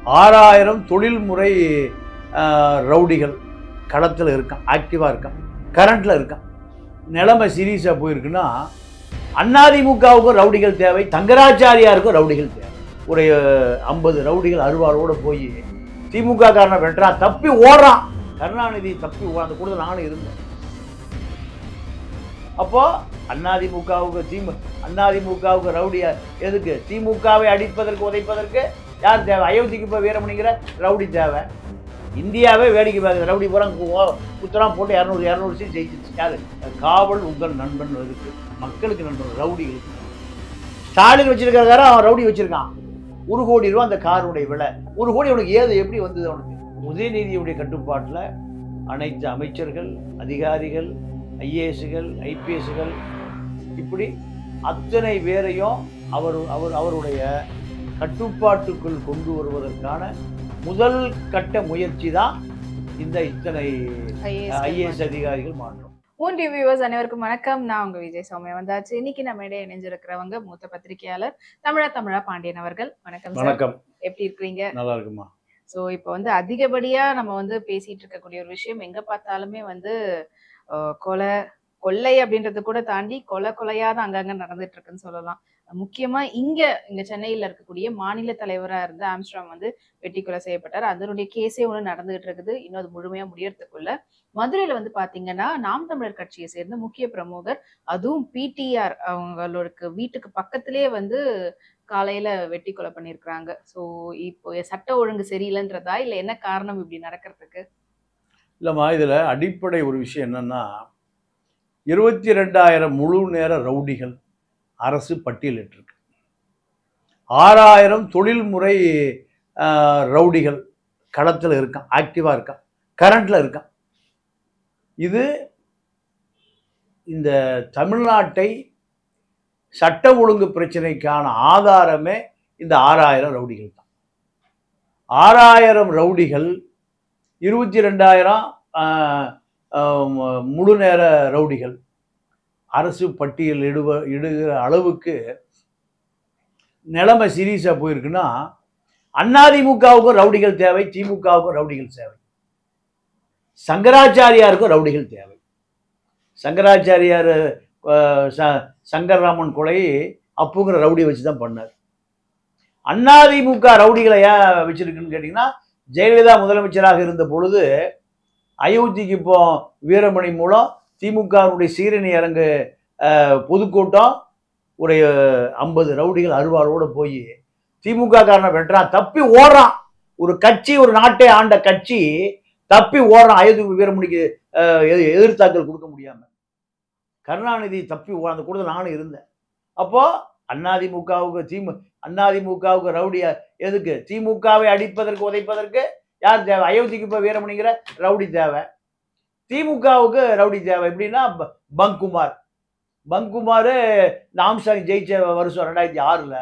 ஆறாயிரம் தொழில்முறை ஆஹ், ரவுடிகள் களத்தில் இருக்கான் ஆக்டிவாக இருக்கான் கரண்ட்டில் இருக்கான் நிலைமை சீரியஸாக போயிருக்குன்னா அதிமுகவுக்கும் ரவுடிகள் தேவை தங்கராச்சாரியாருக்கும் ரவுடிகள் தேவை ஒரு ஐம்பது ரவுடிகள் அருவாளோடு போய் திமுக காரனை வெட்டுறான் தப்பி ஓடுறான் கருணாநிதி தப்பி ஓ அந்த கூடத்தில் நானும் இருந்தேன் அப்போ அதிமுகவுக்கு திமு அதிமுகவுக்கு ரவுடியா எதுக்கு திமுகவை அடிப்பதற்கு உதைப்பதற்கு யார் தேவை அயோத்திக்கு இப்போ வீரமணிங்கிற ரவுடி தேவை இந்தியாவே வேடிக்கை பார்க்குது ரவுடி பூரா கு- குத்துறான் போட்டு இரநூறு இரநூறு சீட் ஜெயிச்சிருச்சு யாரு காவல் உங்கள் நண்பன் இருக்கு மக்களுக்கு நண்பன் ரவுடிகளுக்கு ஸ்டாலின் வச்சிருக்காரு அவன் ரவுடி வச்சிருக்கான் ஒரு கோடி ரூபா அந்த காருடைய விலை ஒரு கோடி அவனுக்கு ஏது எப்படி வந்தது அவனுக்கு உதயநிதியுடைய கட்டுப்பாட்டில் அனைத்து அமைச்சர்கள் அதிகாரிகள் ஐஏஎஸ்கள் ஐபிஎஸ்கள் இப்படி அத்தனை பேரையும் அவர் அவர் அவருடைய கட்டுப்பாட்டுக்குள் கொண்டு வருவதற்கான முதல் கட்ட முயற்சி தான் இந்த இத்தனை ஐஏஎஸ் அதிகாரிகள் மாற்றம் மூன் டிவி வியூவர்ஸ் அனைவருக்கும் வணக்கம் நான் உங்க விஜய் சௌமியா வந்தாச்சு இன்னைக்கு நம்ம இடையே இணைஞ்சிருக்கிறவங்க மூத்த பத்திரிகையாளர் தமிழா தமிழா பாண்டியன் அவர்கள் வணக்கம் சார் வணக்கம் எப்படி இருக்கீங்க நல்லா இருக்குமா சோ இப்போ வந்து அதிகப்படியா நம்ம வந்து பேசிட்டு இருக்கக்கூடிய ஒரு விஷயம் எங்க பார்த்தாலுமே வந்து அஹ், கொலை கொள்ளை அப்படின்றது கூட தாண்டி கொலை கொலையா தான் அங்கங்க நடந்துட்டு இருக்குன்னு சொல்லலாம் முக்கியமா இங்க இங்க சென்னையில இருக்கக்கூடிய மாநில தலைவரா இருந்த ஆம்ஸ்ட்ராங் வந்து வெட்டி கொலை செய்யப்பட்டார் அதனுடைய கேஸே ஒன்று நடந்துகிட்டு இருக்குது இன்னும் அது முழுமையா முடியறதுக்குள்ள மதுரையில வந்து பாத்தீங்கன்னா நாம் தமிழர் கட்சியை சேர்ந்த முக்கிய பிரமுகர் அதுவும் பிடிஆர் அவங்களுக்கு வீட்டுக்கு பக்கத்திலே வந்து காலையில வெட்டி கொலை பண்ணியிருக்கிறாங்க ஸோ இப்போ சட்ட ஒழுங்கு சரியில்லைன்றதா இல்ல என்ன காரணம் இப்படி நடக்கிறதுக்கு இல்லைம்மா இதில் அடிப்படை ஒரு விஷயம் என்னன்னா இருபத்தி ரெண்டாயிரம் முழு நேர ரவுடிகள் அரசு பட்டியலிட்டிருக்கு ஆறாயிரம் தொழில்முறை ஆஹ், ரவுடிகள் களத்தில் இருக்கான் ஆக்டிவாக இருக்கான் கரண்ட்டில் இருக்கான் இது இந்த தமிழ்நாட்டை சட்ட ஒழுங்கு பிரச்சனைக்கான ஆதாரமே இந்த ஆறாயிரம் ரவுடிகள் தான் ஆறாயிரம் ரவுடிகள் இருபத்தி ரெண்டாயிரம் முழு நேர ரவுடிகள் அரசு பட்டியல் இடுவ இடுகிற அளவுக்கு நிலைமை சீரியஸாக போயிருக்குன்னா அதிமுகவுக்கும் ரவுடிகள் தேவை திமுகவுக்கும் ரவுடிகள் தேவை சங்கராச்சாரியாருக்கும் ரவுடிகள் தேவை சங்கராச்சாரியார் அஹ், ச- சங்கர்ராமன் கொலை அப்புங்கிற ரவுடியை வச்சு தான் பண்ணார் அதிமுக ரவுடிகளை ஏன் வச்சிருக்குன்னு கேட்டிங்கன்னா ஜெயலலிதா முதலமைச்சராக இருந்த பொழுது அயோத்திக்கு இப்போ வீரமணி மூலம் திமுகவுடைய சீரணி அரங்கு அஹ், பொதுக்கூட்டம் ஒரு ஐம்பது ரவுடிகள் அருவாளோட போய் திமுக காரனை வெட்டுறான் தப்பி ஓடுறான் ஒரு கட்சி ஒரு நாட்டை ஆண்ட கட்சி தப்பி ஓடுறான் அயோத்தி வீரமணிக்கு அஹ், எதிர்- எதிர்த்தாக்கல் கொடுக்க முடியாம கருணாநிதி தப்பி ஓ அந்த கூடத்தில் நானும் இருந்தேன் அப்போ அதிமுகவுக்கு திமு அதிமுகவுக்கு ரவுடியா எதுக்கு திமுகவை அடிப்பதற்கு உதைப்பதற்கு யார் தேவை அயோத்திக்கு இப்போ வீரமணிங்கிற ரவுடி தேவை திமுகவுக்கு ரவுடி தேவை எப்படின்னா ப- பங்குமார் பங்குமார் இந்த ஆம்சாங் ஜெயிச்ச வருஷம் ரெண்டாயிரத்தி ஆறில்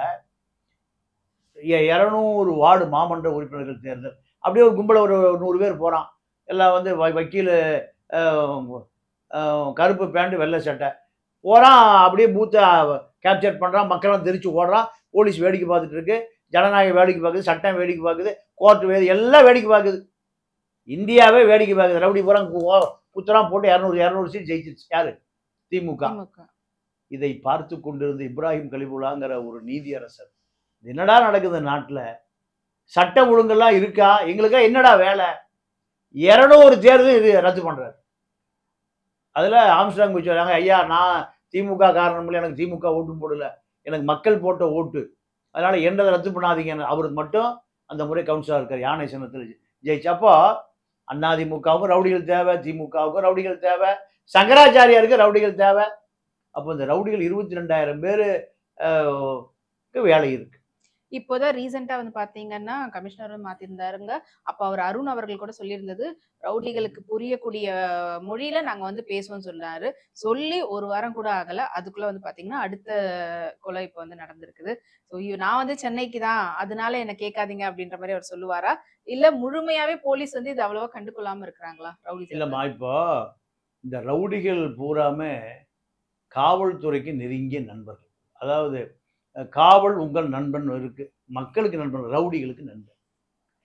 இரநூறு வார்டு மாமன்ற உறுப்பினர்கள் தேர்தல் அப்படியே ஒரு கும்பல ஒரு நூறு பேர் போகிறான் எல்லாம் வந்து வ- வக்கீல் அஹ், அஹ், கருப்பு பேண்ட் வெள்ளை சட்டை போகிறான் அப்படியே பூத்தை கேப்சர் பண்ணுறான் மக்கள்லாம் தெரிச்சு ஓடுறான் போலீஸ் வேடிக்கை பார்த்துட்டு இருக்கு ஜனநாயகம் வேடிக்கை பார்க்குது சட்டம் வேடிக்கை பார்க்குது கோர்ட் வேடி எல்லாம் வேடிக்கை பார்க்குது இந்தியாவே வேடிக்கை பார்க்குது ரவுடி பூரா கு- குத்துறான் போட்டு இரநூறு இரநூறு சீட் ஜெயிச்சிருச்சு யாரு திமுக திமுக இதை பார்த்து கொண்டிருந்த இப்ராஹிம் கலிபுல்லாங்கிற ஒரு நீதியரசர் இது என்னடா நடக்குது நாட்டில் சட்டம் ஒழுங்கெல்லாம் இருக்கா எங்களுக்கா என்னடா வேலை இரநூறு தேர்தல் இது ரத்து பண்றாரு அதில் ஆம்ஸ்டாங் வச்சு வராங்க ஐயா நான் திமுக காரணம் இல்லை எனக்கு திமுக ஓட்டு போடல எனக்கு மக்கள் போட்ட ஓட்டு அதனால என்னதை ரத்து பண்ணாதீங்கன்னு அவருக்கு மட்டும் அந்த முறை கவுன்சிலர் இருக்கார் யானை சின்னத்தில் ஜெயிச்சப்போ அதிமுகவுக்கும் ரவுடிகள் தேவை திமுகவுக்கும் ரவுடிகள் தேவை சங்கராச்சாரியாருக்கு ரவுடிகள் தேவை அப்போ இந்த ரவுடிகள் இருபத்தி ரெண்டாயிரம் பேர் வேலை இருக்கு இப்போதான் ரீசெண்டா வந்து பாத்தீங்கன்னா கமிஷனரும் மாத்திருந்தாருங்க அப்ப அவர் அருண் அவர்கள் கூட சொல்லியிருந்தது ரவுடிகளுக்கு புரியக்கூடிய மொழியில நாங்க வந்து பேசுவோம்னு சொன்னாரு சொல்லி ஒரு வாரம் கூட ஆகல அதுக்குள்ள வந்து பாத்தீங்கன்னா அடுத்த கொலை இப்போ வந்து நடந்திருக்குது ஸோ நான் வந்து சென்னைக்கு தான் அதனால என்ன கேட்காதீங்க அப்படின்ற மாதிரி அவர் சொல்லுவாரா இல்ல முழுமையாவே போலீஸ் வந்து இது அவ்வளவா கண்டுகொள்ளாம இருக்கிறாங்களா ரவுடி இல்லைம்மா இப்போ இந்த ரவுடிகள் பூராமே காவல்துறைக்கு நெருங்கிய நண்பர்கள் அதாவது அஹ், காவல் உங்கள் நண்பன் இருக்கு மக்களுக்கு நண்பன் ரவுடிகளுக்கு நண்பன்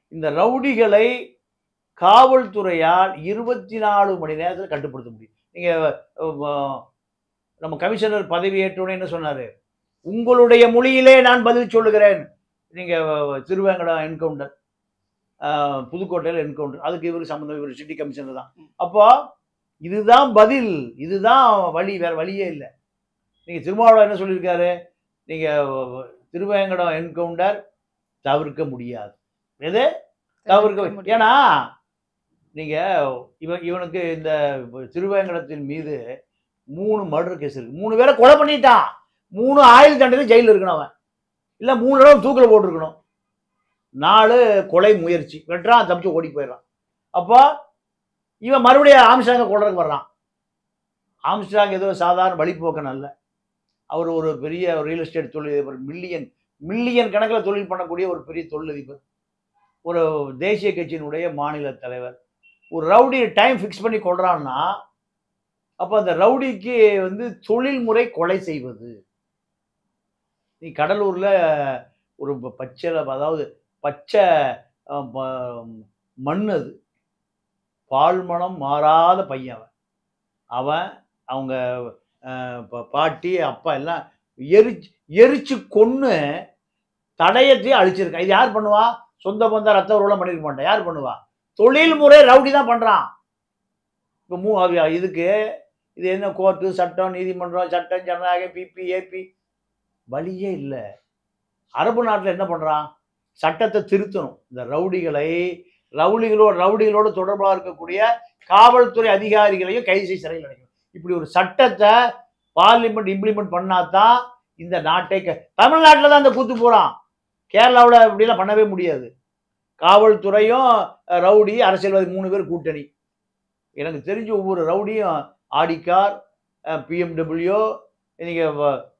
இந்த ரவுடிகளை காவல்துறையால் இருபத்தி நாலு மணி நேரத்தில் கட்டுப்படுத்த முடியும் நீங்கள் நம்ம கமிஷனர் பதவி ஏற்றோடனே என்ன சொன்னார் உங்களுடைய மொழியிலே நான் பதில் சொல்லுகிறேன் நீங்கள் திருவேங்கடம் என்கவுண்டர் புதுக்கோட்டையில் என்கவுண்டர் அதுக்கு இவர் சம்மந்தம் இவர் சிட்டி கமிஷனர் தான் அப்போ இதுதான் பதில் இதுதான் வழி வேற வழியே இல்லை நீங்கள் திருமாவளவன் என்ன சொல்லியிருக்காரு நீங்கள் திருவேங்கடம் என்கவுண்டர் தவிர்க்க முடியாது எது தவிர்க்க முடியும். ஏன்னா நீங்கள் இவன் இவனுக்கு இந்த திருவேங்கடத்தின் மீது மூணு மர்டர் கேஸ் இருக்கு மூணு பேரை கொலை பண்ணிட்டான் மூணு ஆயுள் தண்டனை ஜெயிலில் இருக்கணும் அவன் இல்லை மூணு தடவை தூக்கில் போட்டிருக்கணும் நாலு கொலை முயற்சி வெட்டுறான் தப்பிச்சு ஓடி போயிடுறான் அப்போ இவன் மறுபடியும் ஆம்ஸ்டாங்க கொள்றதுக்கு வர்றான் ஆம்ஸ்டாங் ஏதோ சாதாரண வழிபோக்கன் அல்ல அவர் ஒரு பெரிய ரியல் எஸ்டேட் தொழிலதிபர் மில்லியன் மில்லியன் கணக்கில் தொழில் பண்ணக்கூடிய ஒரு பெரிய தொழிலதிபர் ஒரு தேசிய கட்சியினுடைய மாநில தலைவர் ஒரு ரவுடி டைம் ஃபிக்ஸ் பண்ணி கொள்றான்னா அப்போ அந்த ரவுடிக்கு வந்து தொழில்முறை கொலை செய்வது நீ கடலூரில் ஒரு ப- பச்சை அதாவது பச்சை அஹ், ம- மண் அது பால் மனம் மாறாத பையன் அவன் அவன் அவங்க அஹ், ப- பாட்டி அப்பா எல்லாம் எரிச்சு எரிச்சு கொன்று தடயத்தையும் அழிச்சிருக்கான் இது யார் பண்ணுவா சொந்த பந்த ரத்த உருவம் பண்ணிருக்க மாட்டான் யார் பண்ணுவா தொழில்முறை ரவுடி தான் பண்றான் இப்போ மூ அது- இதுக்கு இது என்ன கோர்ட்டு சட்டம் நீதிமன்றம் சட்டம் ஜனநாயகம் பிபி ஏபி வழியே இல்லை அரபு நாட்டில் என்ன பண்ணுறான் சட்டத்தை திருத்தணும் இந்த ரவுடிகளை ரவுடிகளோட ரவுடிகளோடு தொடர்பாக இருக்கக்கூடிய காவல்துறை அதிகாரிகளையும் கைது செய்து சிறையில் அடைக்கணும் இப்படி ஒரு சட்டத்தை பார்லிமெண்ட் இம்ப்ளிமெண்ட் பண்ணாதான் இந்த நாட்டை க- தமிழ்நாட்டில் தான் இந்த கூத்து போகிறான் கேரளாவில் இப்படிலாம் பண்ணவே முடியாது காவல்துறையும் அஹ், ரவுடி அரசியல்வாதி மூணு பேர் கூட்டணி எனக்கு தெரிஞ்ச ஒவ்வொரு ரவுடியும் ஆடிக்கார் பிஎம்டபிள்யூ நீங்கள்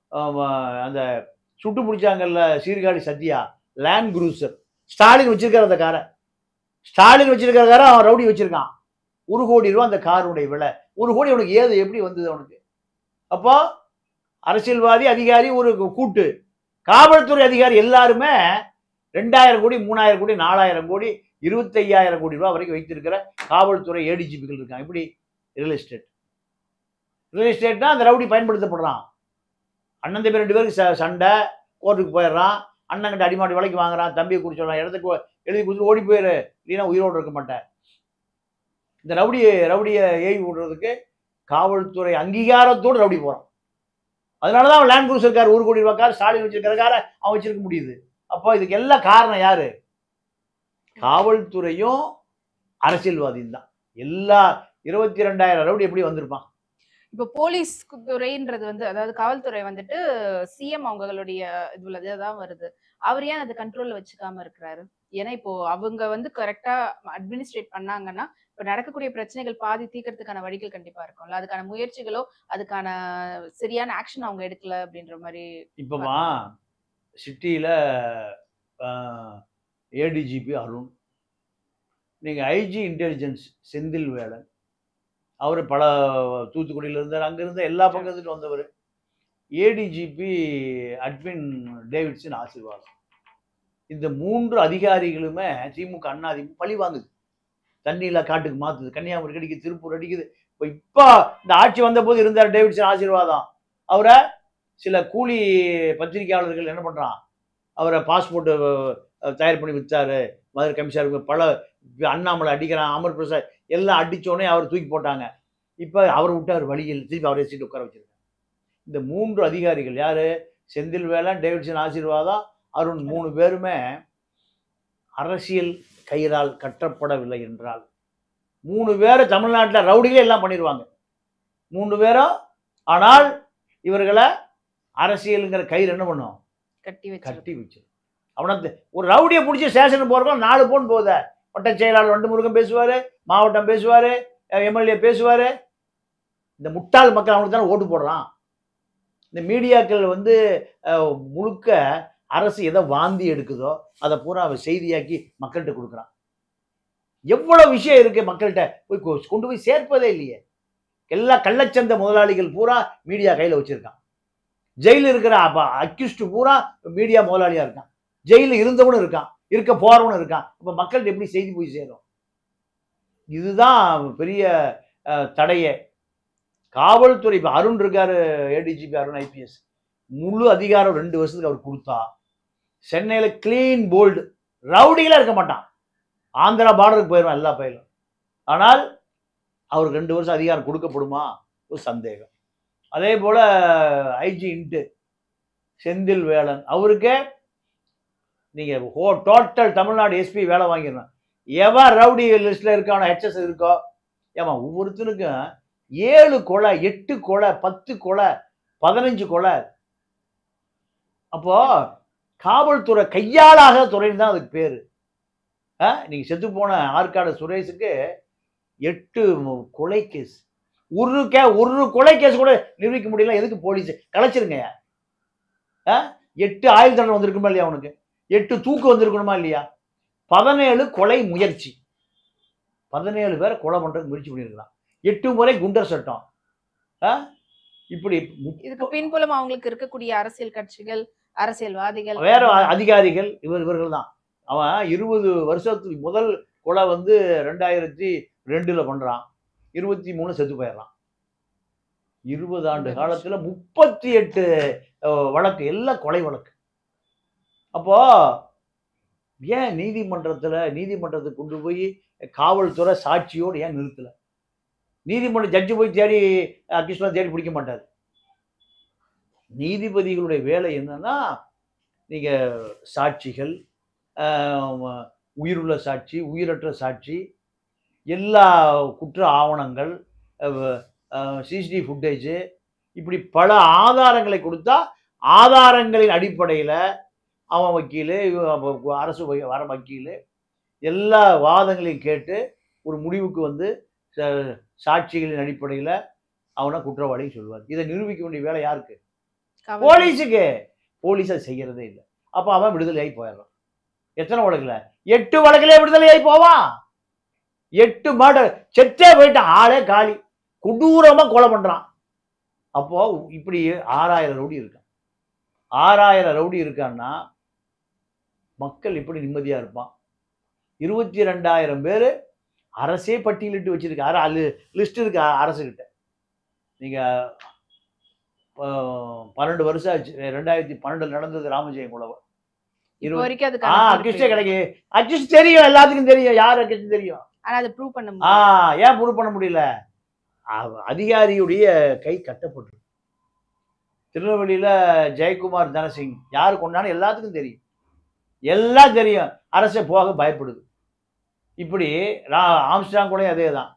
அந்த சுட்டு பிடிச்சாங்கல்ல சீர்காழி சத்யா லேண்ட் குரூசர் ஸ்டாலின் வச்சிருக்கிற அந்த காரை ஸ்டாலின் வச்சிருக்கிற காரை அவன் ரவுடி வச்சிருக்கான் ஒரு கோடி ரூபா அந்த காருடைய விலை ஒரு கோடி அவனுக்கு ஏது எப்படி வந்தது அவனுக்கு அப்போ அரசியல்வாதி அதிகாரி ஒரு கூட்டு காவல்துறை அதிகாரி எல்லாருமே ரெண்டாயிரம் கோடி மூணாயிரம் கோடி நாலாயிரம் கோடி இருபத்தையாயிரம் கோடி ரூபா வரைக்கும் வைத்திருக்கிற காவல்துறை ஏடிஜிபிகள் இருக்காங்க இப்படி ரியல் எஸ்டேட் ரியல் எஸ்டேட்னா அந்த ரவுடி பயன்படுத்தப்படுறான் அண்ணன் தம்பி ரெண்டு பேருக்கு ச- சண்டை கோர்ட்டுக்கு போயிடுறான் அண்ணன்கிட்ட அடிமாடி விலைக்கு வாங்குறான் தம்பியை குறிச்சோம் இடத்துக்கு எழுதி கொடுத்துட்டு ஓடி போயிரு இல்லைன்னா உயிரோடு இருக்க மாட்டேன் இந்த ரவுடி ரவுடியை ஏவி விடுறதுக்கு காவல்துறை அங்கீகாரத்தோடு ரவுடி போகிறான் அதனால தான் அவன் லேண்ட் குரூஸ் கார் ஒரு கோடி ரூபாய் கார் ஸ்டாலின் வச்சிருக்கிற காரை அவன் வச்சிருக்க முடியுது அப்போ இதுக்கு எல்லாம் காரணம் யாரு காவல்துறையும் அரசியல்வாதியும் தான் எல்லா இருபத்தி ரெண்டாயிரம் ரவுடி எப்படி வந்திருப்பான் இப்போ போலீஸ் துறைன்றது வந்து அதாவது காவல்துறை வந்துட்டு சிஎம் அவங்களுடைய இதுல தான் வருது அவர் ஏன் அதை கண்ட்ரோல்ல வச்சுக்காம இருக்கிறாரு ஏன்னா இப்போ அவங்க வந்து கரெக்டா அட்மினிஸ்ட்ரேட் பண்ணாங்கன்னா இப்ப நடக்கக்கூடிய பிரச்சனைகள் பாதி தீர்க்கறதுக்கான வழிகள் கண்டிப்பா இருக்கும்ல அதுக்கான முயற்சிகளோ அதுக்கான சரியான ஆக்ஷன் அவங்க எடுக்கல அப்படின்ற மாதிரி இப்போமா சிட்டியில் ஏடிஜிபி அருண் நீங்கள் ஐஜி இன்டெலிஜென்ஸ் செந்தில் வேலன் அவர் பல தூத்துக்குடியில் இருந்தார் அங்கே இருந்த எல்லா பக்கத்துட்டு வந்தவர் ஏடிஜிபி அட்மின் டேவிட்சன் ஆசீர்வாதம் இந்த மூன்று அதிகாரிகளுமே திமுக அண்ணா திமுக பழி வாங்குது தண்ணியில் காட்டுக்கு மாற்றுது கன்னியாகுமரி அடிக்குது திருப்பூர் அடிக்குது இப்போ இப்போ இந்த ஆட்சி வந்தபோது இருந்தார் டேவிட்சன் ஆசீர்வாதம் அவரை சில கூலி பத்திரிகையாளர்கள் என்ன பண்ணுறான் அவரை பாஸ்போர்ட்டு தயார் பண்ணி விற்றாரு மதுரை கமிஷனர் பல அண்ணாமலை அடிக்கிறான் அமர் பிரசாத் எல்லாம் அடித்தோடனே அவர் தூக்கி போட்டாங்க இப்போ அவர் விட்டார் வழியில் திருப்பி அவரை சீட்டு உட்கார வச்சிருக்காங்க இந்த மூன்று அதிகாரிகள் யார் செந்தில் வேலன் டேவிட்சன் ஆசீர்வாதம் அருண் மூணு பேருமே அரசியல் கயிறால் கட்டப்படவில்லை என்றால் மூணு பேரை தமிழ்நாட்டில் ரவுடிகளே எல்லாம் பண்ணிடுவாங்க மூணு பேரும் ஆனால் இவர்களை அரசியலுங்கிற கயிறு என்ன பண்ணும் கட்டி வச்சு கட்டி வச்சிடும் அவனை த- ஒரு ரவுடியை பிடிச்சி ஸ்டேஷனுக்கு போகிறோம் நாலு போன் போகுத வட்ட செயலாளர் வண்டு முருகன் பேசுவார் மாவட்டம் பேசுவார் எம்எல்ஏ பேசுவார் இந்த முட்டாள் மக்கள் அவனுக்கு தானே ஓட்டு போடுறான் இந்த மீடியாக்கள் வந்து அஹ், முழுக்க அரசு எதை வாந்தி எடுக்குதோ அதை பூரா அவன் செய்தியாக்கி மக்கள்கிட்ட கொடுக்குறான் எவ்வளவு விஷயம் இருக்கு மக்கள்கிட்ட போய் கொ- கொண்டு போய் சேர்ப்பதே இல்லையே எல்லா கள்ளச்சந்த முதலாளிகள் பூரா மீடியா கையில் வச்சிருக்கான் ஜெயிலில் இருக்கிற அக்யூஸ்டு பூரா மீடியா முதலாளியா இருக்கான் ஜெயிலில் இருந்தவனும் இருக்கான் இருக்க போறவனும் இருக்கான் இப்போ மக்கள்கிட்ட எப்படி செய்தி போய் சேரும் இதுதான் பெரிய அஹ், தடையே காவல்துறை இப்போ அருண் இருக்காரு ஏடிஜிபி அருண் ஐபிஎஸ் முழு அதிகாரம் ரெண்டு வருஷத்துக்கு அவர் கொடுத்தா சென்னையில் க்ளீன் போல்டு ரவுடிகளா இருக்க மாட்டான் ஆந்திரா பார்டருக்கு போயிடுவான் எல்லா பயிலும் ஆனால் அவருக்கு ரெண்டு வருஷம் அதிகாரம் கொடுக்கப்படுமா ஒரு சந்தேகம் அதே போல ஐஜி இன்ட்டு செந்தில் வேலன் அவருக்கே நீங்க ஹோ டோட்டல் தமிழ்நாடு எஸ்பி வேலை வாங்கிடணும் எவன் ரவுடி லிஸ்ட்ல இருக்கானோ ஹெச்எஸ் இருக்கோ ஏமா ஒவ்வொருத்தனுக்கும் ஏழு கொலை எட்டு கொலை பத்து கொலை பதினஞ்சு கொலை அப்போ காவல்துறை கையாளாக துறைன்னு தான் அதுக்கு பேரு ஆ, நீங்க செத்து போன ஆற்காடு சுரேஷுக்கு எட்டு மு- கொலை கேஸ் ஒரு கே ஒரு கொலை கேஸ் கூட நிரூபிக்க முடியல எதுக்கு போலீஸ் கலைச்சிருங்க ஆ? எட்டு ஆயுள் தண்டனை வந்திருக்குமா இல்லையா அவனுக்கு எட்டு தூக்கு வந்திருக்கணுமா இல்லையா பதினேழு கொலை முயற்சி பதினேழு பேரை கொலை பண்றதுக்கு முயற்சி பண்ணியிருக்கலாம் எட்டு முறை குண்டர் சட்டம் ஆ? இப்படி முப்ப- இதுக்கு பின்புலம் அவங்களுக்கு இருக்கக்கூடிய அரசியல் கட்சிகள் அரசியல்வாதிகள் வேற அ- அதிகாரிகள் இவர் இவர்கள் தான் அவன் இருபது வருஷத்துக்கு முதல் கொலை வந்து ரெண்டாயிரத்தி ரெண்டுல பண்றான் இருபத்தி மூணு செத்து போயிடுறான் இருபது ஆண்டு இருபது காலத்துல முப்பத்தி எட்டு அஹ், வழக்கு எல்லாம் கொலை வழக்கு அப்போ ஏன் நீதிமன்றத்துல நீதிமன்றத்துக்கு கொண்டு போய் காவல்துறை சாட்சியோடு ஏன் நிறுத்தல நீதிமன்ற ஜட்ஜு போய் தேடி அக்கிஸ்லாம் தேடி பிடிக்க மாட்டார் நீதிபதிகளுடைய வேலை என்னன்னா நீங்க சாட்சிகள் ஆஹ், உயிருள்ள சாட்சி உயிரற்ற சாட்சி எல்லா குற்ற ஆவணங்கள் சிசிடிவி ஃபுட்டேஜு இப்படி பல ஆதாரங்களை கொடுத்தா ஆதாரங்களின் அடிப்படையில் அவன் வக்கீல் இவன் அப்ப அரசு வ- வர வக்கீல் எல்லா வாதங்களையும் கேட்டு ஒரு முடிவுக்கு வந்து ச- சாட்சிகளின் அடிப்படையில் அவனை குற்றவாளின்னு சொல்லுவார் இதை நிரூபிக்க வேண்டிய வேலை யாருக்கு காவல்துறை. போலீஸுக்கு போலீஸ் அதை செய்யறதே இல்லை அப்போ அவன் விடுதலையாகி போயிடுறான் எத்தனை வழக்குல எட்டு வழக்குல விடுதலையாகி போவான் எட்டு மர்டர் செத்தே போயிட்டான் ஆளே காலி கொடூரமா கொலை பண்றான் அப்போ இப்படி ஆறாயிரம் ரவுடி இருக்கான் ஆறாயிரம் ரவுடி இருக்கான்னா மக்கள் எப்படி நிம்மதியா இருப்பான் இருபத்தி ரெண்டாயிரம் பேர் அரசே பட்டியலிட்டு வச்சிருக்காரு அது லிஸ்ட் இருக்கு அரசுகிட்ட நீங்க அஹ், பன்னெண்டு வருஷம் ஆச்சு ரெண்டாயிரத்தி பன்னெண்டுல நடந்தது ராமஜெயம் கொலை இப்போ இருபது வரைக்கும் அதுக்கு ஆ அனுமதி அக்கிஷ்டே இருக்கு. கிடைக்கு அக்கிஷ் தெரியும் எல்லாத்துக்கும் தெரியும் யார் அக்கிஷ் தெரியும் ஆனா அதை ப்ரூவ் பண்ண ஆ முடியும் ஏன் ப்ரூவ் பண்ண முடியல அவ- அதிகாரியுடைய கை கட்டப்பட்டு திருநெல்வேலியில ஜெயக்குமார் தனசிங் யார் கொண்டான்னு எல்லாத்துக்கும் தெரியும் எல்லாம் தெரியும் அரசே போக பயப்படுது இப்படி ரா- ஆம்ஸ்டாங் கூட அதே தான்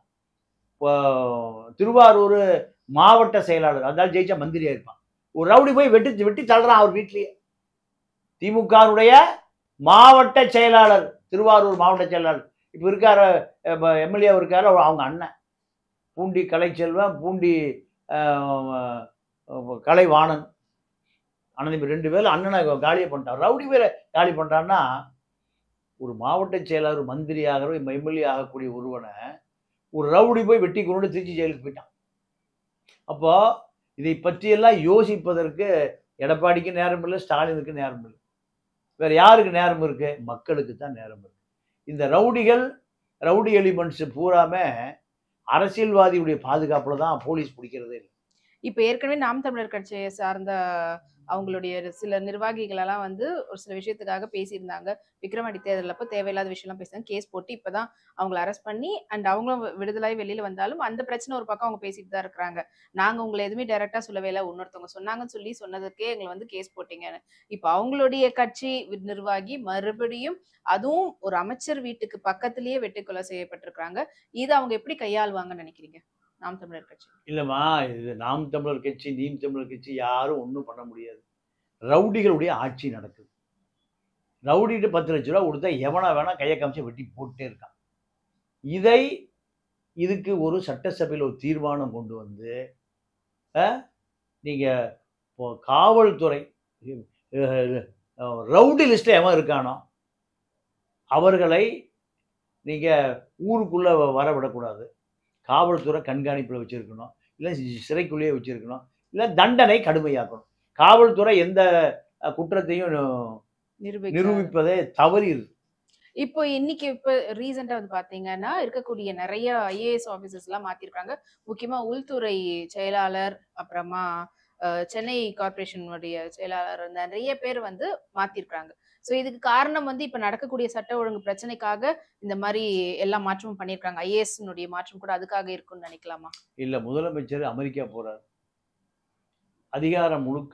திருவாரூர் மாவட்ட செயலாளர் அதாவது ஜெயிச்சா மந்திரியா இருப்பான் ஒரு ரவுடி போய் வெட்டி வெட்டி தள்ளுறான் அவர் வீட்லயே திமுகவுடைய மாவட்ட செயலாளர் திருவாரூர் மாவட்ட செயலாளர் இப்போ இருக்கார எம்எல்ஏ இருக்காரு அவர் அவங்க அண்ணன் பூண்டி கலைச்செல்வன் பூண்டி அஹ், அஹ், கலைவாணன் அண்ணன் ரெண்டு பேரும் அண்ணனை காலியை பண்ணிட்டான் ரவுடி பேரை காலி பண்ணுறான்னா ஒரு மாவட்ட செயலாளர் மந்திரி ஆகிற எம்எல்ஏ ஆகக்கூடிய ஒருவனை ஒரு ரவுடி போய் வெட்டி கொண்டு திருச்சி ஜெயிலுக்கு போயிட்டான் அப்போ இதை பற்றியெல்லாம் யோசிப்பதற்கு எடப்பாடிக்கு நேரம் இல்லை ஸ்டாலினுக்கு நேரம் இல்லை வேற யாருக்கு நேரம் இருக்கு மக்களுக்கு தான் நேரம் இருக்கு இந்த ரவுடிகள் ரவுடி எலிமெண்ட்ஸ் பூராமே அரசியல்வாதியுடைய பாதுகாப்புல தான் போலீஸ் பிடிக்கிறதே இல்லை இப்ப ஏற்கனவே நாம் தமிழர் கட்சியை சார்ந்த அவங்களுடைய சில நிர்வாகிகள் எல்லாம் வந்து ஒரு சில விஷயத்துக்காக பேசியிருந்தாங்க விக்ரவாண்டி தேர்தல் அப்போ தேவையில்லாத விஷயம்லாம் பேசினாங்க கேஸ் போட்டு இப்பதான் அவங்கள அரெஸ்ட் பண்ணி அண்ட் அவங்களும் விடுதலை வெளியில வந்தாலும் அந்த பிரச்சனை ஒரு பக்கம் அவங்க பேசிட்டு தான் இருக்கிறாங்க நாங்க உங்களை எதுவுமே டைரக்டா சொல்லவே இல்லை இன்னொருத்தவங்க சொன்னாங்கன்னு சொல்லி சொன்னதுக்கே எங்களை வந்து கேஸ் போட்டீங்கன்னு இப்ப அவங்களுடைய கட்சி வி- நிர்வாகி மறுபடியும் அதுவும் ஒரு அமைச்சர் வீட்டுக்கு பக்கத்திலேயே வெட்டுக்கொலை செய்யப்பட்டிருக்காங்க இது அவங்க எப்படி கையாளுவாங்கன்னு நினைக்கிறீங்க நாம் தமிழர் கட்சி இல்லைம்மா இது நாம் தமிழர் கட்சி நீம் தமிழர் கட்சி யாரும் ஒன்றும் பண்ண முடியாது ரவுடிகளுடைய ஆட்சி நடக்குது ரவுடிட்டு பத்து லட்ச ரூபா கொடுத்தா எவனை வேணா கையை காமிச்சு வெட்டி போட்டே இருக்கான் இதை இதுக்கு ஒரு சட்டசபையில் ஒரு தீர்மானம் கொண்டு வந்து அஹ், நீங்க இப்போ காவல்துறை அஹ், அஹ், ரவுடி லிஸ்ட்ல எவன் இருக்கானோ அவர்களை நீங்க ஊருக்குள்ள வர விடக்கூடாது காவல்துறை கண்காணிப்பில் வச்சிருக்கணும் இல்லை சிறைக்குள்ளேயே வச்சிருக்கணும் இல்லை தண்டனை கடுமையாக்கணும் காவல்துறை எந்த அஹ், குற்றத்தையும் நிரூபிக்க நிரூபிப்பதே தவறியது இப்போ இன்னைக்கு இப்ப ரீசெண்டா வந்து பாத்தீங்கன்னா இருக்கக்கூடிய நிறைய ஐஏஎஸ் ஆபீசர்ஸ் எல்லாம் மாத்திருக்காங்க முக்கியமா உள்துறை செயலாளர் அப்புறமா அஹ், சென்னை கார்பரேஷனுடைய செயலாளர் நிறைய பேர் வந்து மாத்திருக்காங்க சோ இதுக்கு காரணம் வந்து இப்ப நடக்கக்கூடிய சட்ட ஒழுங்கு பிரச்சனைக்காக இந்த மாதிரி எல்லா மாற்றமும் பண்ணிருக்காங்க ஐஏஎஸ் மாற்றம் கூட அதுக்காக இருக்கும்னு நினைக்கலாமா இல்லை முதலமைச்சர் அமெரிக்கா போகிறார் அதிகாரம் முழுக்க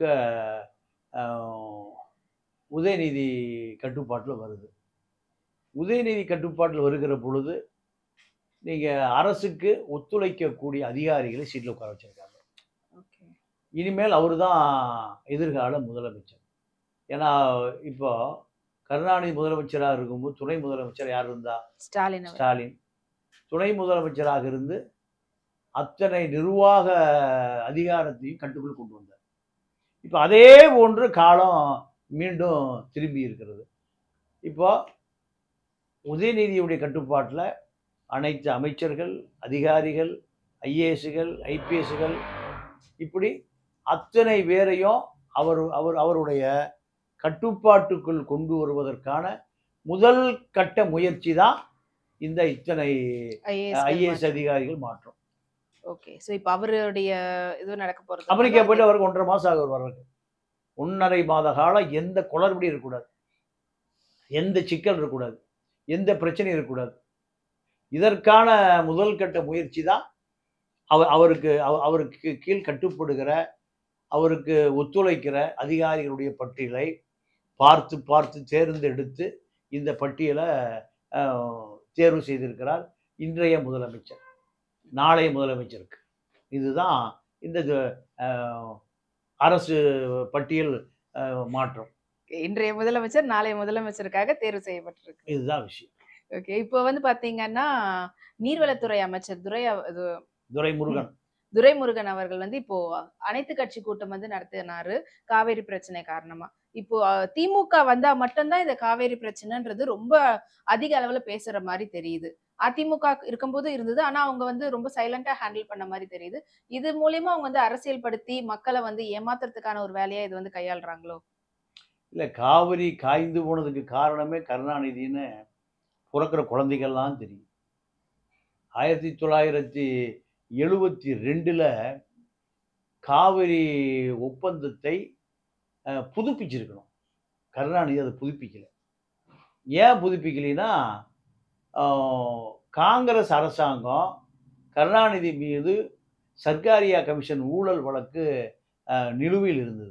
ஆஹ், உதயநிதி கட்டுப்பாட்டில் வருது உதயநிதி கட்டுப்பாட்டில் வருகிற பொழுது நீங்கள் அரசுக்கு ஒத்துழைக்கக்கூடிய அதிகாரிகளை சீட்டில் உட்கார வச்சிருக்காங்க ஓகே இனிமேல் அவர் தான் எதிர்கால முதலமைச்சர் ஏன்னா இப்போ கருணாநிதி முதலமைச்சராக இருக்கும்போது துணை முதலமைச்சர் யார் இருந்தா ஸ்டாலின் அவர் ஸ்டாலின் துணை முதலமைச்சராக இருந்து அத்தனை நிர்வாக அதிகாரத்தையும் கட்டுக்குள் கொண்டு வந்தார் இப்போ அதே போன்று காலம் மீண்டும் திரும்பி இருக்கிறது இப்போ உதயநிதியுடைய கட்டுப்பாட்டில் அனைத்து அமைச்சர்கள் அதிகாரிகள் ஐஏஎஸ்கள் ஐபிஎஸ்கள் இப்படி அத்தனை பேரையும் அவர் அவர் அவருடைய கட்டுப்பாட்டுக்குள் கொண்டு வருவதற்கான முதல் கட்ட முயற்சி தான் இந்த இத்தனை ஐஏஎஸ் ஐஏஎஸ் அதிகாரிகள் மாற்றம் ஓகே சோ இப்போ அவருடைய இது நடக்க போறது அமெரிக்கா போயிட்டு அவருக்கு ஒன்றரை மாசம் ஆகும் வர்றதுக்கு ஒன்றரை மாத காலம் எந்த குளறுபடியும் இருக்கக்கூடாது எந்த சிக்கல் இருக்கக்கூடாது எந்த பிரச்சனையும் இருக்கக்கூடாது இதற்கான முதல் கட்ட முயற்சி தான் அவர் அவருக்கு அவ- அவருக்கு கீழ் கட்டுப்படுகிற அவருக்கு ஒத்துழைக்கிற அதிகாரிகளுடைய பட்டியலை பார்த்து பார்த்து தேர்ந்தெடுத்து இந்த பட்டியலை அஹ், தேர்வு செய்திருக்கிறார் இன்றைய முதலமைச்சர் நாளைய முதலமைச்சருக்கு இதுதான் இந்த அஹ், அரசு பட்டியல் அஹ், மாற்றம் இன்றைய முதலமைச்சர் நாளைய முதலமைச்சருக்காக தேர்வு செய்யப்பட்டிருக்கு இதுதான் விஷயம் ஓகே இப்போ வந்து பாத்தீங்கன்னா நீர்வளத்துறை அமைச்சர் துரை அவ- இது துரைமுருகன் துரைமுருகன் அவர்கள் வந்து இப்போ அனைத்து கட்சி கூட்டம் வந்து நடத்தினாரு காவேரி பிரச்சனை காரணமா இப்போ அஹ், திமுக வந்தா மட்டும்தான் இந்த காவேரி பிரச்சனைன்றது ரொம்ப அதிக அளவுல பேசுற மாதிரி தெரியுது அதிமுக இருக்கும்போது இருந்தது ஆனா அவங்க வந்து ரொம்ப சைலண்டா ஹேண்டில் பண்ண மாதிரி தெரியுது இது மூலியமா அவங்க வந்து அரசியல் படுத்தி மக்களை வந்து ஏமாத்துறதுக்கான ஒரு வேலையா இது வந்து கையாளுறாங்களோ இல்லை காவிரி காய்ந்து போனதுக்கு காரணமே கருணாநிதின்னு பிறக்கிற குழந்தைகள்லாம் தெரியும் ஆயிரத்தி தொள்ளாயிரத்தி எழுபத்தி ரெண்டில் காவிரி ஒப்பந்தத்தை அஹ், புதுப்பிச்சிருக்கணும் கருணாநிதி அதை புதுப்பிக்கல ஏன் புதுப்பிக்கலைன்னா ஆஹ், காங்கிரஸ் அரசாங்கம் கருணாநிதி மீது சர்க்காரியா கமிஷன் ஊழல் வழக்கு அஹ், நிலுவையில் இருந்தது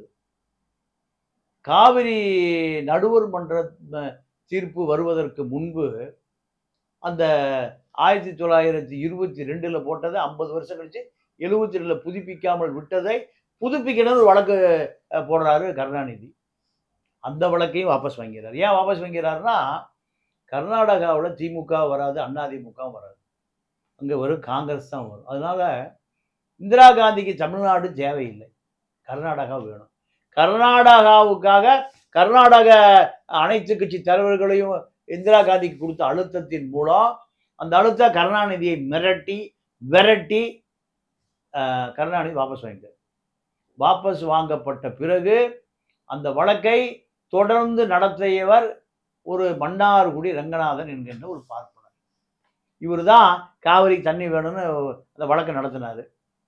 காவிரி நடுவர் மன்ற அஹ், தீர்ப்பு வருவதற்கு முன்பு அந்த ஆயிரத்தி தொள்ளாயிரத்தி இருபத்தி ரெண்டில் போட்டதை ஐம்பது வருஷம் கழிச்சு எழுபத்தி ரெண்டில் புதுப்பிக்காமல் விட்டதை புதுப்பிக்கணும்னு ஒரு வழக்கு அஹ், போடுறாரு கருணாநிதி அந்த வழக்கையும் வாபஸ் வாங்கிறார் ஏன் வாபஸ் வாங்கிறாருன்னா கர்நாடகாவில் திமுக வராது அதிமுக வராது அங்கே வெறும் காங்கிரஸ் தான் வரும் அதனால இந்திரா காந்திக்கு தமிழ்நாடு தேவையில்லை கர்நாடகா வேணும் கர்நாடகாவுக்காக கர்நாடக அனைத்து கட்சி தலைவர்களையும் இந்திரா காந்திக்கு கொடுத்த அழுத்தத்தின் மூலம் அந்த அழுத்த கருணாநிதியை மிரட்டி விரட்டி அஹ், கருணாநிதி வாபஸ் வாங்கிட்டார் வாபஸ் வாங்கப்பட்ட பிறகு அந்த வழக்கை தொடர்ந்து நடத்தியவர் ஒரு மன்னார்குடி ரங்கநாதன் என்கின்ற ஒரு பார்ப்பனர் இவர் தான் காவிரி தண்ணி வேணும்னு அந்த வழக்கை நடத்தினார்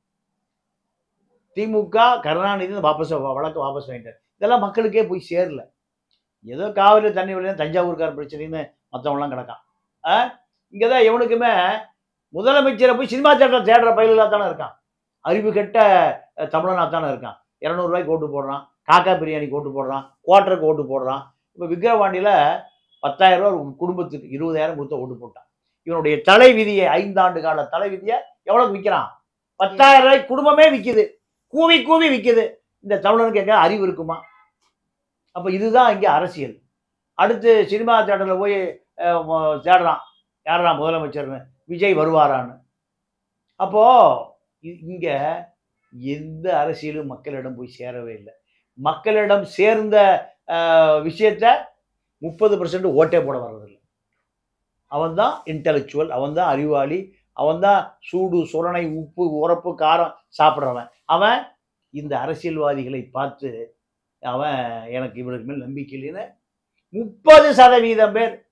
திமுக கருணாநிதி இந்த வாபஸ் வழக்கை வாபஸ் வாங்கிட்டார் இதெல்லாம் மக்களுக்கே போய் சேரல ஏதோ காவிரி தண்ணி வரல தஞ்சாவூர்கார பிரச்சனைன்னு மற்றவங்களாம் கிடக்கான் ஆ இங்கே தான் எவனுக்குமே முதலமைச்சரை போய் சினிமா தேட்டர் தேடுற பயிலாக தானே இருக்கான் அறிவு கெட்ட அஹ், தமிழனா தானே இருக்கான் இரநூறுவாய்க்கு ஓட்டு போடுறான் காக்கா பிரியாணிக்கு ஓட்டு போடுறான் குவார்ட்டருக்கு ஓட்டு போடுறான் இப்போ விக்கிரவாண்டியில் பத்தாயிரம் ரூபா ஒரு குடும்பத்துக்கு இருபதாயிரம் கொடுத்த ஓட்டு போட்டான் இவனுடைய தலை விதியை ஐந்தாண்டு கால தலை விதியை எவ்வளோக்கு விற்கிறான் பத்தாயிரம் ரூபாய்க்கு குடும்பமே விற்கிது கூவி கூவி விற்கிது இந்த தமிழனுக்கு எங்க அறிவு இருக்குமா அப்போ இதுதான் இங்கே அரசியல் அடுத்து சினிமா தேட்டரில் போய் அஹ், ம- தேடுறான் யாரா முதலமைச்சர்னு விஜய் வருவாரான்னு அப்போ இ- இங்க எந்த அரசியலும் மக்களிடம் போய் சேரவே இல்லை மக்களிடம் சேர்ந்த அஹ், விஷயத்த முப்பது பர்சன்ட் ஓட்டே போட வர்றதில்லை அவன்தான் இன்டெலெக்சுவல் அவன்தான் அறிவாளி அவன்தான் சூடு சுரணை உப்பு உரப்பு காரம் சாப்பிட்றவன் அவன் இந்த அரசியல்வாதிகளை பார்த்து அவன் எனக்கு இவருக்கு மேல் நம்பிக்கை இல்லைன்னு முப்பது சதவீதம் பேர்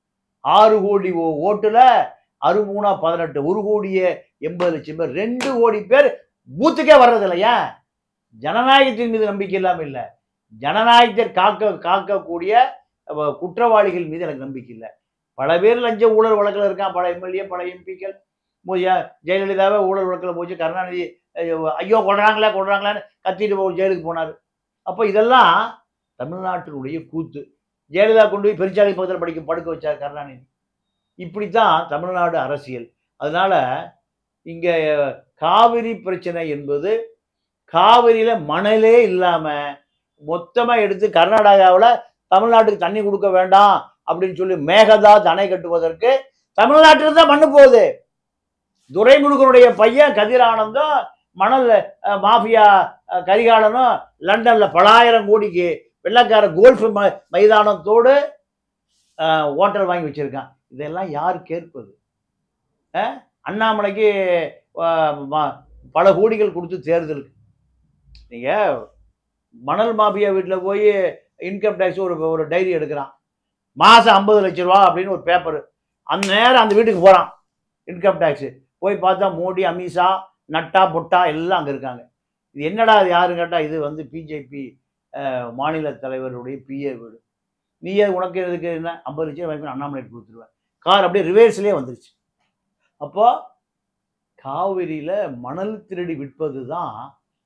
ஆறு கோடி ஓ- ஓட்டுல அறு மூணா பதினெட்டு ஒரு கோடியே எண்பது லட்சம் பேர் ரெண்டு கோடி பேர் பூத்துக்கே வர்றது இல்லையா ஜனநாயகத்தின் மீது நம்பிக்கை இல்லாம இல்ல ஜனநாயகத்தை காக்க காக்கக்கூடிய அஹ், குற்றவாளிகள் மீது எனக்கு நம்பிக்கை இல்லை பல பேர் லஞ்ச ஊழல் வழக்கில் இருக்கான் பல எம்எல்ஏ பல எம்பிக்கள் ஜெயலலிதாவே ஊழல் வழக்கில் போச்சு கருணாநிதி ஐயோ, ஐயோ கொள்றாங்களா கொள்றாங்களான்னு கத்திட்டு போ ஜெயிலுக்கு போனார் அப்போ இதெல்லாம் தமிழ்நாட்டினுடைய கூத்து ஜெயலலிதா கொண்டு போய் பெருச்சாலை பக்கத்தில் படிக்க படுக்க வச்சார் கருணாநிதி இப்படித்தான் தமிழ்நாடு அரசியல் அதனால இங்க காவிரி பிரச்சனை என்பது காவிரியில மணலே இல்லாம மொத்தமா எடுத்து கர்நாடகாவில் தமிழ்நாட்டுக்கு தண்ணி கொடுக்க வேண்டாம் அப்படின்னு சொல்லி மேகதாத் அணை கட்டுவதற்கு தமிழ்நாட்டில் தான் மண்ணு போகுது துரைமுருகனுடைய பையன் கதிர் ஆனந்தும் மணல் அஹ், மாஃபியா அஹ், கரிகாலனும் லண்டன்ல பலாயிரம் கோடிக்கு வெள்ளக்கார கோல்ஃப் ம- மைதானத்தோடு அஹ், ஹோட்டல் வாங்கி வச்சிருக்கான் இதெல்லாம் யார் கேட்பது அஹ்? அண்ணாமலைக்கு அஹ், ம- பல கோடிகள் கொடுத்து தேர்தலுக்கு நீங்க மணல் மாஃபியா வீட்டில் போய் இன்கம் டேக்ஸ் ஒரு ஒரு டைரி எடுக்கிறான் மாதம் ஐம்பது லட்ச ரூபா அப்படின்னு ஒரு பேப்பர் அந்த நேரம் அந்த வீட்டுக்கு போகிறான் இன்கம் டேக்ஸ் போய் பார்த்தா மோடி அமித்ஷா நட்டா பொட்டா எல்லாம் அங்கே இருக்காங்க இது என்னடா இது யாருன்னு கேட்டால் இது வந்து பிஜேபி மாநில தலைவருடைய பிஏ வீடு நீயே உனக்கு எதுக்கு என்ன ஐம்பது லட்சம் வாங்கி அண்ணாமலை கொடுத்துருவேன் கார் அப்படியே ரிவேர்ஸ்லேயே வந்துருச்சு அப்போ காவிரியில் மணல் திருடி விற்பது தான்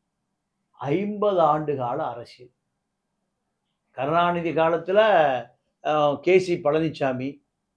ஐம்பது ஆண்டு கால அரசியல் கருணாநிதி காலத்தில் கேசி பழனிசாமி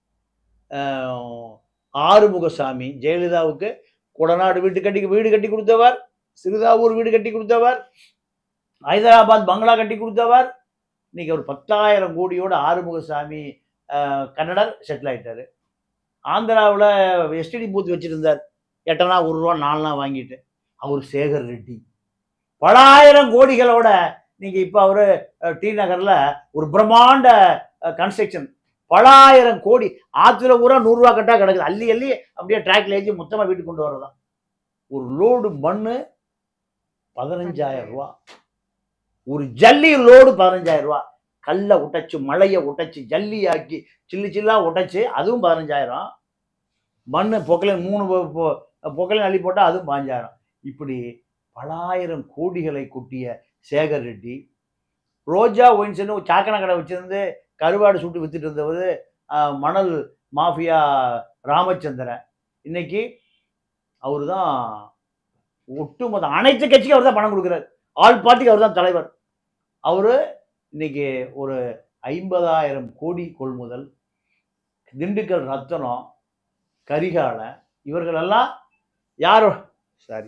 அஹ், ஆறுமுகசாமி ஜெயலலிதாவுக்கு கொடநாடு வீட்டு கட்டி வீடு கட்டி கொடுத்தவர் சிறுதாவூர் வீடு கட்டி கொடுத்தவர் ஹைதராபாத் பங்களா கட்டி கொடுத்தவர் இன்னைக்கு ஒரு பத்தாயிரம் கோடியோட ஆறுமுகசாமி அஹ், கன்னடர் செட்டில் ஆயிட்டாரு ஆந்திராவில் எஸ்டிடி பூத் வச்சிருந்தார் எட்டனா ஒரு ரூபா நாலுனா வாங்கிட்டு அவர் சேகர் ரெட்டி பலாயிரம் கோடிகளோட நீங்க இப்போ அவரு அஹ், டி நகர்ல ஒரு பிரம்மாண்ட கன்ஸ்ட்ரக்ஷன் பலாயிரம் கோடி ஆத்துல பூரா நூறுரூவா கட்டா கிடக்குது அள்ளி அள்ளி அப்படியே டிராக்ல ஏற்றி மொத்தமா வீட்டுக்கு கொண்டு வரதான் ஒரு லோடு மண்ணு பதினஞ்சாயிரம் ரூபா ஒரு ஜல்லி லோடு பதினஞ்சாயிரம் ரூபா கல்லை உடைச்சு மழையை உடைச்சு ஜல்லி ஆக்கி சில்லு சில்லா உடைச்சு அதுவும் பதினஞ்சாயிரம் மண் பொக்கலின் மூணு பொ- பொ- பொக்கலின் அள்ளி போட்டால் அதுவும் பாஞ்சாயிரம் இப்படி பலாயிரம் கோடிகளை கொட்டிய சேகர் ரெட்டி ரோஜா ஒயின்ஸ்னு ஒரு சாக்கடை கடை வச்சிருந்து கருவாடு சுட்டு வித்துட்டு இருந்தவர் ஆஹ், மணல் மாஃபியா ராமச்சந்திரன் இன்னைக்கு அவர் தான் ஒட்டுமொத்த அனைத்து கட்சிக்கும் அவர் தான் பணம் கொடுக்குறாரு ஆல் பார்ட்டிக்கு அவர் தான் தலைவர் அவர் இன்னைக்கு ஒரு ஐம்பதாயிரம் கோடி கொள்முதல் திண்டுக்கல் ரத்தனம் கரிகாலன் இவர்களெல்லாம் யாரோ சாரி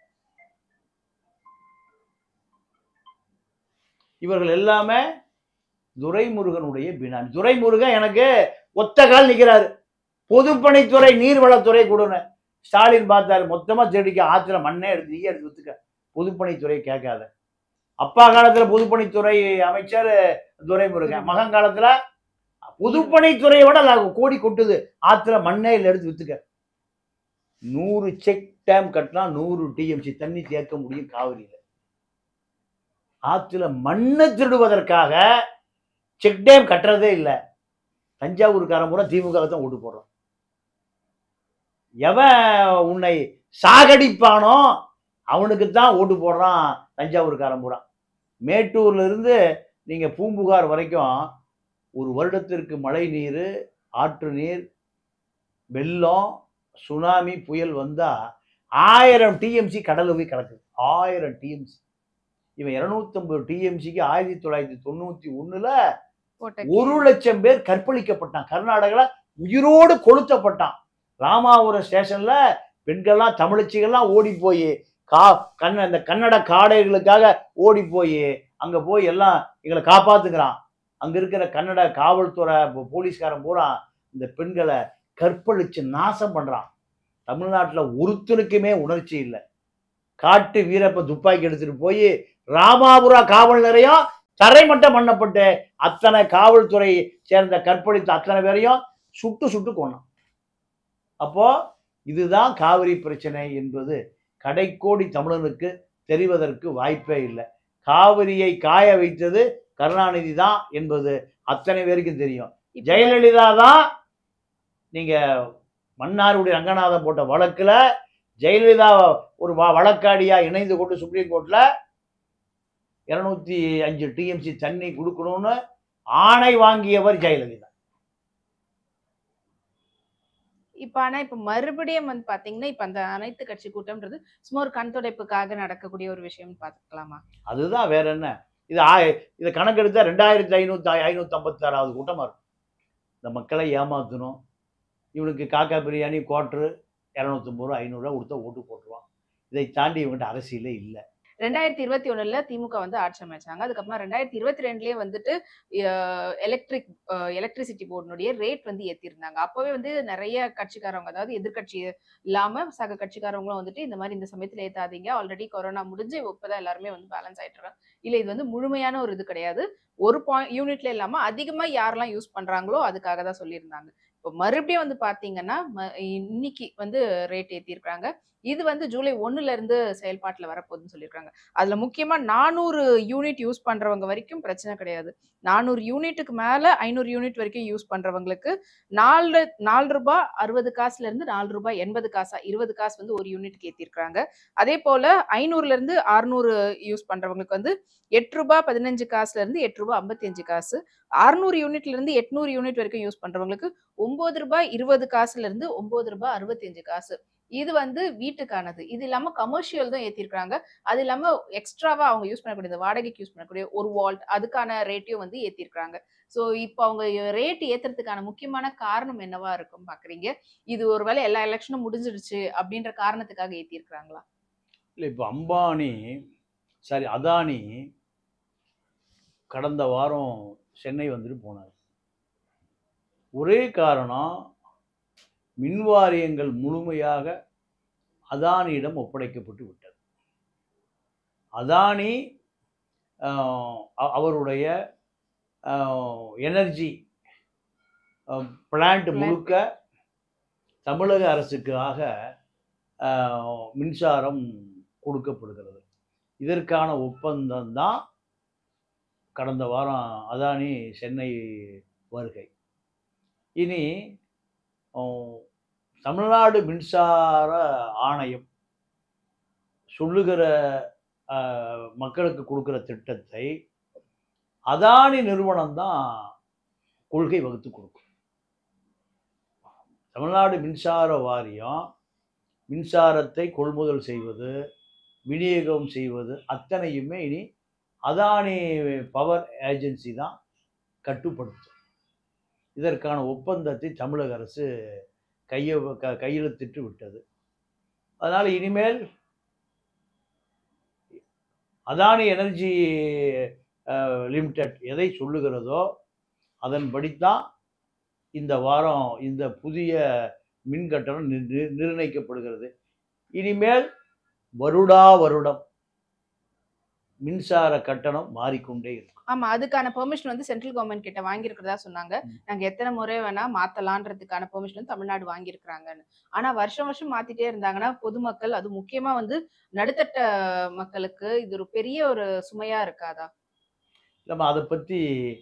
இவர்கள் எல்லாமே துரைமுருகனுடைய பினாமி துரைமுருகன் எனக்கு ஒத்த கால் நிற்கிறாரு பொதுப்பணித்துறை நீர்வளத்துறை கொடுன்னு ஸ்டாலின் பார்த்தாரு மொத்தமா திருடிக்க ஆத்துல மண்ணே எடுத்து நீயே எடுத்து வித்துக்க பொதுப்பணித்துறை கேட்காத அப்பா காலத்துல பொதுப்பணித்துறை அமைச்சர் துரைமுருகன் மகன் காலத்துல பொதுப்பணித்துறையை விட ல- கோடி கொட்டுது ஆத்துல மண்ணே இல்லை எடுத்து வித்துக்க நூறு செக் டேம் கட்டினா நூறு டிஎம்சி தண்ணி தேக்க முடியும் காவிரியில ஆத்துல மண்ணை திருடுவதற்காக செக் டேம் கட்டுறதே இல்லை தஞ்சாவூர்காரன் பூரா திமுக தான் ஓட்டு போடுறான் எவன் உன்னை சாகடிப்பானோ அவனுக்கு தான் ஓட்டு போடுறான் தஞ்சாவூர்காரன் பூரா மேட்டூர்ல இருந்து நீங்க பூம்புகார் வரைக்கும் ஒரு வருடத்திற்கு மழை நீர் ஆற்று நீர் வெள்ளம் சுனாமி புயல் வந்தா ஆயிரம் டிஎம்சி கடல்ல போய் கிடக்குது ஆயிரம் டிஎம்சி இவன் இருநூத்தம்பது டிஎம்சிக்கு ஆயிரத்தி தொள்ளாயிரத்தி தொண்ணூத்தி ஒண்ணுல போட்ட ஒரு லட்சம் பேர் கற்பழிக்கப்பட்டான் கர்நாடகால உயிரோடு கொளுத்தப்பட்டான் ராமாபுரம் ஸ்டேஷன்ல பெண்கள்லாம் தமிழச்சிகள்லாம் ஓடி போய் கா கண்ண இந்த கன்னட காடைகளுக்காக ஓடி போய் அங்க போய் எல்லாம் எங்களை காப்பாத்துக்கிறான் அங்க இருக்கிற கன்னட காவல்துறை போ- போலீஸ்காரன் பூரா இந்த பெண்களை கற்பழிச்சு நாசம் பண்றான் தமிழ்நாட்டுல ஒருத்தனுக்குமே உணர்ச்சி இல்லை காட்டு வீரப்ப துப்பாக்கி எடுத்துட்டு போய் ராமாபுரா காவல் நிலையம் தரைமட்டம் பண்ணப்பட்டு அத்தனை காவல்துறை சேர்ந்த கற்பழித்த அத்தனை பேரையும் சுட்டு சுட்டு கொன்னான் அப்போ இதுதான் காவிரி பிரச்சனை என்பது கடைக்கோடி தமிழனுக்கு தெரிவதற்கு வாய்ப்பே இல்லை காவிரியை காய வைத்தது கருணாநிதி தான் என்பது அத்தனை பேருக்கும் தெரியும் இப்ப ஜெயலலிதா தான் நீங்கள் மன்னாருடைய ரங்கநாதன் போட்ட வழக்கில் ஜெயலலிதா ஒரு வ- வழக்காடியா இணைந்து கொண்டு சுப்ரீம் கோர்ட்டில் இருநூத்தி அஞ்சு டிஎம்சி தண்ணி கொடுக்கணும்னு ஆணை வாங்கியவர் ஜெயலலிதா இப்ப ஆனா இப்ப மறுபடியும் வந்து பாத்தீங்கன்னா இப்ப அந்த அனைத்து கட்சி கூட்டம்ன்றது சும்மா ஒரு கண் துடைப்புக்காக நடக்கக்கூடிய ஒரு விஷயம் பாத்துக்கலாமா அதுதான் வேற என்ன இது ஆ- இதை கணக்கெடுத்தா ரெண்டாயிரத்தி ஐநூற்றி ஐநூற்றி ஐம்பத்தாறாவது கூட்டமாக இருக்கும் இந்த மக்களை ஏமாற்றணும் இவனுக்கு காக்கா பிரியாணி குவாட்ரு இரநூத்தம்பது ரூபா ஐநூறுரூவா கொடுத்தா ஓட்டு போட்டுருவான் இதை தாண்டி இவங்ககிட்ட அரசியலே இல்லை ரெண்டாயிரத்தி இருபத்தி ஒண்ணுல திமுக வந்து ஆட்சி அமைச்சாங்க அதுக்கப்புறமா ரெண்டாயிரத்தி இருபத்தி ரெண்டுலயே வந்துட்டு எலக்ட்ரிக் எலக்ட்ரிசிட்டி போர்டினுடைய ரேட் வந்து ஏத்திருந்தாங்க அப்பவே வந்து நிறைய கட்சிக்காரவங்க அதாவது எதிர்க்கட்சி இல்லாம சக கட்சிக்காரவங்களும் வந்துட்டு இந்த மாதிரி இந்த சமயத்துல ஏத்தாதீங்க ஆல்ரெடி கொரோனா முடிஞ்சு இப்பதான் எல்லாருமே வந்து பேலன்ஸ் ஆயிட்டு இருக்காங்க இல்ல இது வந்து முழுமையான ஒரு இது கிடையாது ஒரு பாயிண்ட் யூனிட்ல இல்லாம அதிகமா யாரெல்லாம் யூஸ் பண்றாங்களோ அதுக்காக தான் சொல்லியிருந்தாங்க இப்போ மறுபடியும் வந்து பாத்தீங்கன்னா ம- இன்னைக்கு வந்து ரேட் ஏத்திருக்காங்க இது வந்து ஜூலை ஒண்ணுல இருந்து செயல்பாட்டுல வரப்போகுதுன்னு சொல்லியிருக்காங்க அதுல முக்கியமா நானூறு யூனிட் யூஸ் பண்றவங்க வரைக்கும் பிரச்சனை கிடையாது நானூறு யூனிட்டுக்கு மேல ஐநூறு யூனிட் வரைக்கும் யூஸ் பண்றவங்களுக்கு நாலு நாலு ரூபாய் அறுபது காசுல இருந்து நாலு ரூபாய் எண்பது காசா இருபது காசு வந்து ஒரு யூனிட்க்கு ஏத்திருக்காங்க அதே போல ஐநூறுல இருந்து அறுநூறு யூஸ் பண்றவங்களுக்கு வந்து எட்டு ரூபாய் பதினஞ்சு காசுல இருந்து எட்டு ரூபாய் ஐம்பத்தி அஞ்சு காசு அறுநூறு யூனிட்ல இருந்து எட்நூறு யூனிட் வரைக்கும் யூஸ் பண்றவங்களுக்கு ஒன்பது ரூபாய் இருபது காசுல இருந்து ஒன்பது ரூபாய் அறுபத்தி அஞ்சு காசு இது வந்து வீட்டுக்கானது இது இல்லாம கமர்ஷியல் தான் ஏத்திருக்காங்க அது இல்லாம எக்ஸ்ட்ராவா அவங்க யூஸ் பண்ணக்கூடிய வாடகைக்கு யூஸ் பண்ணக்கூடிய ஒரு வால்ட் அதுக்கான ரேட்டையும் வந்து ஏத்திருக்காங்க ஸோ இப்போ அவங்க ரேட் ஏத்துறதுக்கான முக்கியமான காரணம் என்னவா இருக்கும் பாக்குறீங்க இது ஒருவேளை எல்லா எலெக்ஷனும் முடிஞ்சிடுச்சு அப்படின்ற காரணத்துக்காக ஏத்திருக்காங்களா இல்லை இப்போ அம்பானி சாரி அதானி கடந்த வாரம் சென்னை வந்துட்டு போனார் ஒரே காரணம் மின் வாரியங்கள் முழுமையாக அதானியிடம் ஒப்படைக்கப்பட்டு விட்டது அதானி ஆஹ், அ- அவருடைய எனர்ஜி பிளான்ட் Plant. முழுக்க தமிழக அரசுக்காக ஆஹ், மின்சாரம் கொடுக்கப்படுகிறது இதற்கான ஒப்பந்தம் தான் கடந்த வாரம் அதானி சென்னை வருகை இனி ஆஹ், தமிழ்நாடு மின்சார ஆணையம் சொல்லுகிற ஆஹ், மக்களுக்கு கொடுக்குற திட்டத்தை அதானி நிறுவனம் தான் கொள்கை வகுத்து கொடுக்கும் தமிழ்நாடு மின்சார வாரியம் மின்சாரத்தை கொள்முதல் செய்வது விநியோகம் செய்வது அத்தனையுமே இனி அதானி பவர் ஏஜென்சி தான் கட்டுப்படுத்தும் இதற்கான ஒப்பந்தத்தை தமிழக அரசு கைய க கையெழுத்திட்டு விட்டது அதனால் இனிமேல் அதானி எனர்ஜி லிமிடெட் எதை சொல்லுகிறதோ அதன்படித்தான் இந்த வாரம் இந்த புதிய மின் கட்டணம் நிர்- நிர்- நிர்ணயிக்கப்படுகிறது இனிமேல் வருடா வருடம் மின்சார கட்டணம் மாறிக்கொண்டே இருக்கும் ஆமா அதுக்கான பெர்மிஷன் வந்து சென்ட்ரல் கவர்மெண்ட் கிட்ட வாங்கியிருக்கிறதா சொன்னாங்க ம். நாங்க எத்தனை முறை வேணா மாத்தலான்றதுக்கான பெர்மிஷன் வந்து தமிழ்நாடு வாங்கியிருக்கிறாங்கன்னு ஆனா வருஷம் வருஷம் மாத்திட்டே இருந்தாங்கன்னா பொதுமக்கள் அது முக்கியமா வந்து நடுத்தட்ட மக்களுக்கு இது ஒரு பெரிய ஒரு சுமையா இருக்காதா நம்ம அதை பற்றி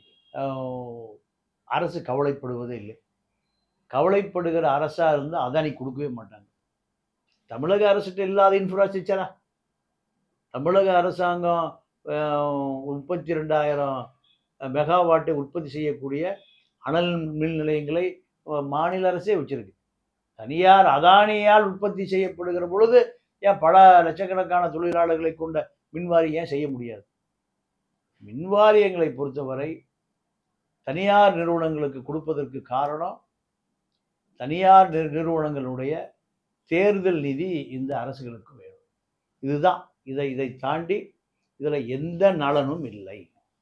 அரசு கவலைப்படுவதே இல்லை கவலைப்படுகிற அரசாக இருந்தால் அதானி கொடுக்கவே மாட்டாங்க தமிழக அரசுகிட்ட இல்லாத இன்ஃப்ராஸ்ட்ரக்சரா தமிழக அரசாங்கம் முப்பத்தி ரெண்டாயிரம் மெகாவாட்டை உற்பத்தி செய்யக்கூடிய அனல் மின் நிலையங்களை அஹ், மாநில அரசே வச்சிருக்கு தனியார் அதானியால் உற்பத்தி செய்யப்படுகிற பொழுது ஏன் பல லட்சக்கணக்கான தொழிலாளர்களை கொண்ட மின்வாரி ஏன் செய்ய முடியாது மின்வாரியங்களை பொறுத்தவரை தனியார் நிறுவனங்களுக்கு கொடுப்பதற்கு காரணம் தனியார் நிறு- நிறுவனங்களுடைய தேர்தல் நிதி இந்த அரசுகளுக்கு வேணும் இதுதான் இதை இதை தாண்டி இதில் எந்த நலனும் இல்லை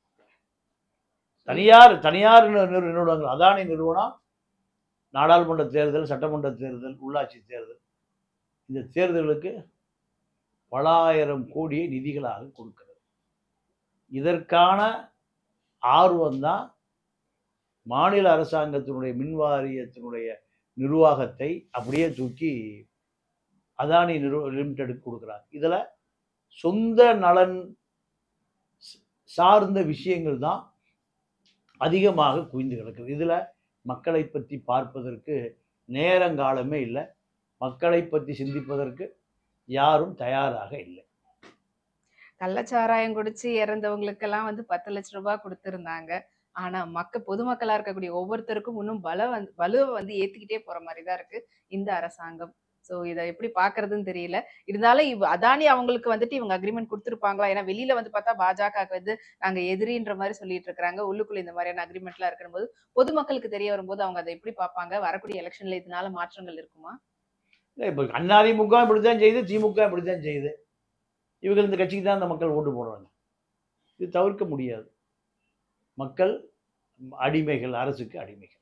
தனியார் தனியார் நிறு- நிறு- நிறுவனங்கள் அதானி நிறுவனம் நாடாளுமன்ற தேர்தல் சட்டமன்ற தேர்தல் உள்ளாட்சி தேர்தல் இந்த தேர்தலுக்கு பலாயிரம் கோடியை நிதிகளாக கொடுக்கிறது இதற்கான ஆர்வம்தான் மாநில அரசாங்கத்தினுடைய மின் வாரியத்தினுடைய நிர்வாகத்தை அப்படியே தூக்கி அதானி நிறு லிமிடெடுக்கு கொடுக்குறாங்க இதில் சொந்த நலன் ச- சார்ந்த விஷயங்கள் தான் அதிகமாக குவிந்து கிடக்குது இதில் மக்களை பற்றி பார்ப்பதற்கு நேரங்காலமே இல்லை மக்களை பற்றி சிந்திப்பதற்கு யாரும் தயாராக இல்லை கள்ளச்சாராயம் குடிச்சு இறந்தவங்களுக்கெல்லாம் வந்து பத்து லட்ச ரூபாய் கொடுத்திருந்தாங்க ஆனா மக்க பொதுமக்களா இருக்கக்கூடிய ஒவ்வொருத்தருக்கும் இன்னும் பல வந்து வலுவை வந்து ஏத்திக்கிட்டே போற மாதிரி தான் இருக்கு இந்த அரசாங்கம் சோ இதை எப்படி பாக்குறதுன்னு தெரியல இருந்தாலும் இவ் அதானி அவங்களுக்கு வந்துட்டு இவங்க அக்ரிமெண்ட் கொடுத்துருப்பாங்களா ஏன்னா வெளியில வந்து பார்த்தா பாஜக வந்து நாங்க எதிரின்ற மாதிரி சொல்லிட்டு இருக்காங்க உள்ளுக்குள்ள இந்த மாதிரியான அக்ரிமெண்ட்லாம் இருக்கும்போது பொதுமக்களுக்கு தெரிய வரும்போது அவங்க அதை எப்படி பார்ப்பாங்க வரக்கூடிய எலெக்ஷன்ல இதனால மாற்றங்கள் இருக்குமா இல்லை இப்போ அதிமுக இப்படி தான் செய்யுது திமுக இப்படி தான் செய்யுது இவங்க இந்த கட்சிக்கு தான் அந்த மக்கள் ஓட்டு போடுறாங்க இது தவிர்க்க முடியாது மக்கள் அடிமைகள் அரசுக்கு அடிமைகள்